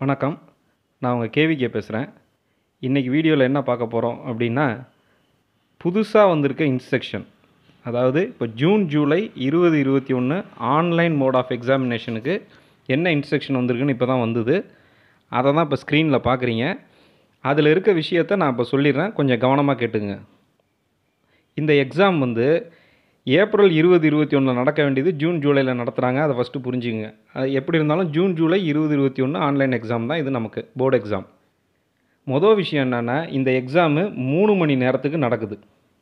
வணக்கம் நான் உங்கள் கேவிகே பேசுகிறேன் இன்றைக்கி வீடியோவில் என்ன பார்க்க போகிறோம் அப்படின்னா புதுசாக வந்திருக்க இன்ஸ்ட்ரக்ஷன் அதாவது இப்போ ஜூன் ஜூலை இருபது இருபத்தி ஒன்று ஆன்லைன் மோட் ஆஃப் எக்ஸாமினேஷனுக்கு என்ன இன்ஸ்ட்ரக்ஷன் வந்திருக்குன்னு இப்போ தான் வந்தது அதை தான் இப்போ ஸ்க்ரீனில் பார்க்குறீங்க அதில் இருக்க விஷயத்தை நான் இப்போ சொல்லிடுறேன் கொஞ்சம் கவனமாக கேட்டுங்க இந்த எக்ஸாம் வந்து ஏப்ரல் இருபது இருபத்தி ஒன்றில் நடக்க வேண்டியது ஜூன் ஜூலையில் நடத்துகிறாங்க அதை ஃபஸ்ட்டு புரிஞ்சுங்க அது எப்படி இருந்தாலும் ஜூன் ஜூலை இருபது இருபத்தி ஒன்று ஆன்லைன் எக்ஸாம் தான் இது நமக்கு போர்டு எக்ஸாம் மொதல் விஷயம் என்னென்னா இந்த எக்ஸாமு மூணு மணி நேரத்துக்கு நடக்குது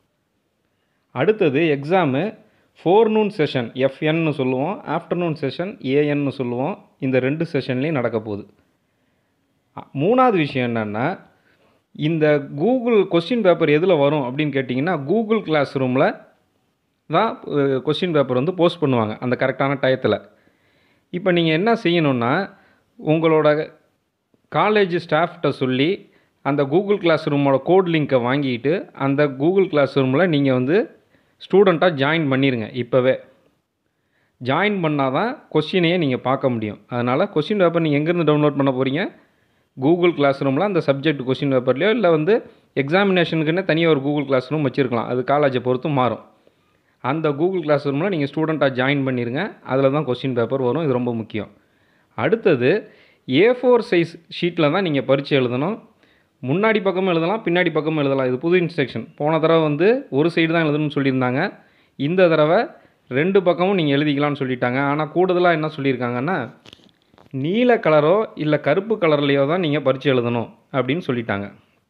அடுத்தது எக்ஸாமு ஃபோர்நூன் செஷன் எஃப்என்னு சொல்லுவோம் ஆஃப்டர்நூன் செஷன் ஏஎன்னு சொல்லுவோம் இந்த ரெண்டு செஷன்லேயும் நடக்க போகுது அ- மூணாவது விஷயம் என்னென்னா இந்த கூகுள் கொஸ்டின் பேப்பர் எதில் வரும் அப்படின்னு கேட்டிங்கன்னா கூகுள் கிளாஸ் ரூமில் தான் கொஸ்டின் பேப்பர் வந்து போஸ்ட் பண்ணுவாங்க அந்த கரெக்டான டயத்தில் இப்போ நீங்கள் என்ன செய்யணுன்னா உங்களோட காலேஜ் ஸ்டாஃப்கிட்ட சொல்லி அந்த கூகுள் கிளாஸ் ரூமோட கோட் லிங்க்கை வாங்கிட்டு அந்த கூகுள் கிளாஸ் ரூமில் நீங்கள் வந்து ஸ்டூடெண்ட்டாக ஜாயின் பண்ணிடுங்க இப்போவே ஜாயின் பண்ணால் தான் கொஸ்டினையே நீங்கள் பார்க்க முடியும் அதனால் கொஸ்டின் பேப்பர் நீங்கள் எங்கேருந்து டவுன்லோட் பண்ண போகிறீங்க கூகுள் கிளாஸ் ரூமில் அந்த சப்ஜெக்ட் கொஸ்டின் பேப்பர்லையோ இல்லை வந்து எக்ஸாமினேஷனுக்குன்னு தனியாக ஒரு கூகுள் கிளாஸ் ரூம் வச்சுருக்கலாம் அது காலேஜை பொறுத்து மாறும் அந்த கூகுள் கிளாஸ் ரூமில் நீங்கள் ஸ்டூடெண்ட்டாக ஜாயின் பண்ணிடுங்க அதில் தான் கொஸ்டின் பேப்பர் வரும் இது ரொம்ப முக்கியம் அடுத்தது ஏ ஃபோர் சைஸ் ஷீட்டில் தான் நீங்கள் பரீட்சை எழுதணும் முன்னாடி பக்கமும் எழுதலாம் பின்னாடி பக்கமும் எழுதலாம் இது புது இன்ஸ்ட்ரக்ஷன் போன தடவை வந்து ஒரு சைடு தான் எழுதணும்னு சொல்லியிருந்தாங்க இந்த தடவை ரெண்டு பக்கமும் நீங்கள் எழுதிக்கலாம்னு சொல்லிட்டாங்க ஆனால் கூடுதலாக என்ன சொல்லியிருக்காங்கன்னா நீல கலரோ இல்லை கருப்பு கலர்லேயோ தான் நீங்கள் பரீட்சை எழுதணும் அப்படின்னு சொல்லிட்டாங்க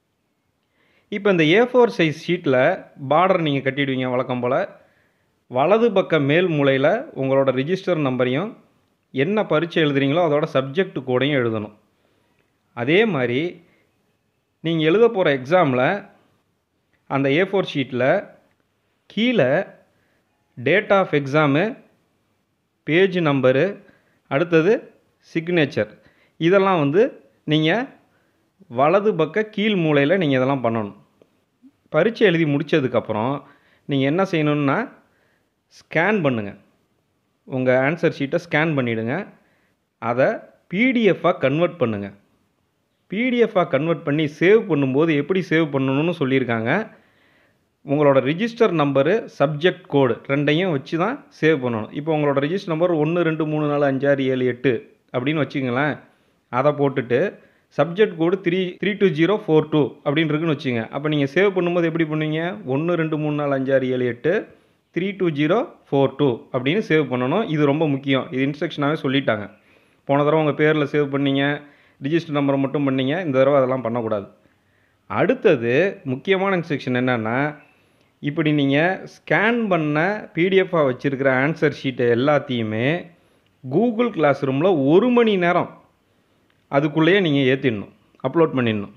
இப்போ இந்த ஏ ஃபோர் சைஸ் ஷீட்டில் பார்டர் நீங்கள் கட்டிடுவீங்க வழக்கம் போல் வலது பக்க மேல் மூலையில் உங்களோட ரிஜிஸ்டர் நம்பரையும் என்ன பரீட்சை எழுதுறீங்களோ அதோட சப்ஜெக்ட் கோடையும் எழுதணும் அதே மாதிரி நீங்கள் எழுத போகிற எக்ஸாமில் அந்த ஏ ஃபோர் ஷீட்டில் கீழே date of exam page number அடுத்தது சிக்னேச்சர் இதெல்லாம் வந்து நீங்கள் வலது பக்க கீழ் மூலையில் நீங்கள் இதெல்லாம் பண்ணணும் பரீட்சை எழுதி முடித்ததுக்கப்புறம் நீங்கள் என்ன செய்யணுன்னா ஸ்கேன் பண்ணுங்கள் உங்கள் ஆன்சர் ஷீட்டை ஸ்கேன் பண்ணிவிடுங்க அதை பிடிஎஃபாக கன்வெர்ட் பண்ணுங்கள் பிடிஎஃபாக கன்வெர்ட் பண்ணி சேவ் பண்ணும்போது எப்படி சேவ் பண்ணணும்னு சொல்லியிருக்காங்க உங்களோட ரிஜிஸ்டர் நம்பரு சப்ஜெக்ட் கோடு ரெண்டையும் வச்சு தான் சேவ் பண்ணணும் இப்போ உங்களோட ரிஜிஸ்டர் நம்பர் ஒன்று ரெண்டு மூணு நாலு அஞ்சு ஆறு ஏழு எட்டு அப்படின்னு வச்சுங்களேன் அதை போட்டுட்டு subject code three three two zero four two அப்படின்னு இருக்குன்னு வச்சுங்க அப்போ நீங்கள் சேவ் பண்ணும்போது எப்படி பண்ணுவீங்க ஒன்று ரெண்டு மூணு நாலு அஞ்சு ஆறு ஏழு எட்டு three two zero four two அப்படின்னு சேவ் பண்ணணும் இது ரொம்ப முக்கியம் இது இன்ஸ்ட்ரக்ஷனாகவே சொல்லிட்டாங்க போன தடவை உங்கள் பேரில் சேவ் பண்ணீங்க ரிஜிஸ்டர் நம்பரை மட்டும் பண்ணீங்க இந்த தடவை அதெல்லாம் பண்ணக்கூடாது அடுத்தது முக்கியமான இன்ஸ்ட்ரக்ஷன் என்னென்னா இப்படி நீங்கள் ஸ்கேன் பண்ண பிடிஎஃபாக வச்சுருக்கிற ஆன்சர் ஷீட்டை எல்லாத்தையுமே கூகுள் கிளாஸ் ரூமில் ஒரு மணி நேரம் அதுக்குள்ளேயே நீங்கள் ஏற்றிடணும் அப்லோட் பண்ணிடணும்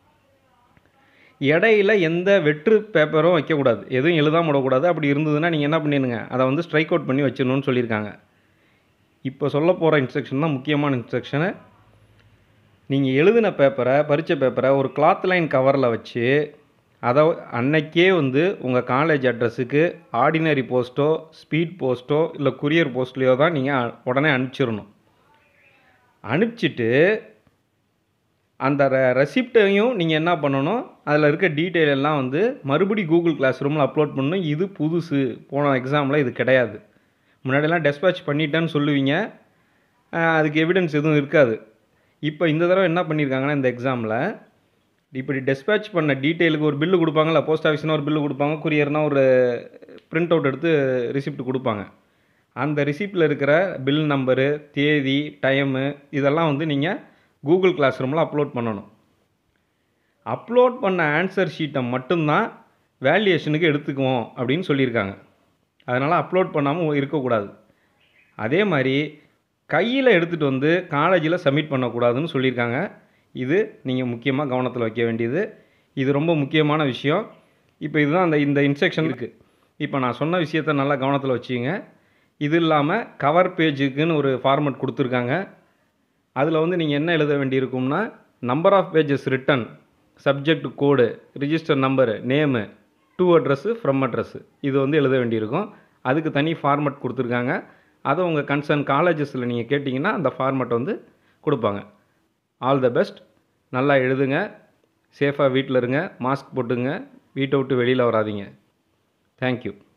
இடையில எந்த வெற்று பேப்பரும் வைக்கக்கூடாது எதுவும் எழுதாம விடக்கூடாது அப்படி இருந்ததுன்னா நீங்கள் என்ன பண்ணிடுங்க அதை வந்து ஸ்ட்ரைக் அவுட் பண்ணி வச்சிடணும்னு சொல்லியிருக்காங்க இப்போ சொல்ல போகிற இன்ஸ்ட்ரக்ஷன் தான் முக்கியமான இன்ஸ்ட்ரக்ஷனு நீங்கள் எழுதின பேப்பரை பரீட்சை பேப்பரை ஒரு கிளாத் லைன் கவரில் வச்சு அதை அன்னைக்கே வந்து உங்கள் காலேஜ் அட்ரஸுக்கு ஆர்டினரி போஸ்ட்டோ ஸ்பீட் போஸ்ட்டோ இல்லை குரியர் போஸ்ட்லேயோ தான் நீங்கள் உடனே அனுப்பிச்சிடணும் அனுப்பிச்சிட்டு அந்த ரெசிப்டையும் நீங்கள் என்ன பண்ணணும் அதில் இருக்க டீட்டெயில் எல்லாம் வந்து மறுபடி கூகுள் கிளாஸ் ரூமில் அப்லோட் பண்ணணும் இது புதுசு போன எக்ஸாமில் இது கிடையாது முன்னாடியெல்லாம் டெஸ்பேட்ச் பண்ணிட்டேன்னு சொல்லுவீங்க அஹ் அதுக்கு எவிடன்ஸ் எதுவும் இருக்காது இப்போ இந்த தடவை என்ன பண்ணியிருக்காங்கன்னா இந்த எக்ஸாமில் இப்படி டெஸ்பேட்ச் பண்ண டீட்டெயிலுக்கு ஒரு பில்லு கொடுப்பாங்கல்ல போஸ்ட் ஆஃபீஸ்னால் ஒரு பில்லு கொடுப்பாங்க குரியர்னால் ஒரு பிரிண்ட் அவுட் எடுத்து ரிசிப்ட் கொடுப்பாங்க அந்த ரிசிப்டில் இருக்கிற பில் நம்பரு தேதி டைமு இதெல்லாம் வந்து நீங்கள் கூகுள் கிளாஸ் ரூமில் அப்லோட் பண்ணணும் அப்லோட் பண்ண ஆன்சர் ஷீட்டை மட்டும்தான் வேல்யூவேஷனுக்கு எடுத்துக்குவோம் அப்படின்னு சொல்லியிருக்காங்க அதனால் அப்லோட் பண்ணாமல் இருக்கக்கூடாது அதே மாதிரி கையில் எடுத்துகிட்டு வந்து காலேஜில் சப்மிட் பண்ணக்கூடாதுன்னு சொல்லியிருக்காங்க இது நீங்கள் முக்கியமாக கவனத்தில் வைக்க வேண்டியது இது ரொம்ப முக்கியமான விஷயம் இப்போ இதுதான் அந்த இந்த இன்ஸ்ட்ரக்ஷன் இருக்குது இப்போ நான் சொன்ன விஷயத்த நல்லா கவனத்தில் வச்சுங்க இது இல்லாமல் கவர் பேஜுக்குன்னு ஒரு ஃபார்மட் கொடுத்துருக்காங்க அதில் வந்து நீங்கள் என்ன எழுத வேண்டியிருக்கும்னா number of pages written subject code register number name to address from address இது வந்து எழுத வேண்டியிருக்கும் அதுக்கு தனி ஃபார்மட் கொடுத்துருக்காங்க அதை உங்கள் கன்சர்ன் காலேஜஸில் நீங்கள் கேட்டிங்கன்னா அந்த ஃபார்மட் வந்து கொடுப்பாங்க ஆல் த பெஸ்ட் நல்லா எழுதுங்க சேஃபாக வீட்டில் இருங்க மாஸ்க் போட்டுங்க வீட்டை விட்டு வெளியில் வராதீங்க தேங்க்யூ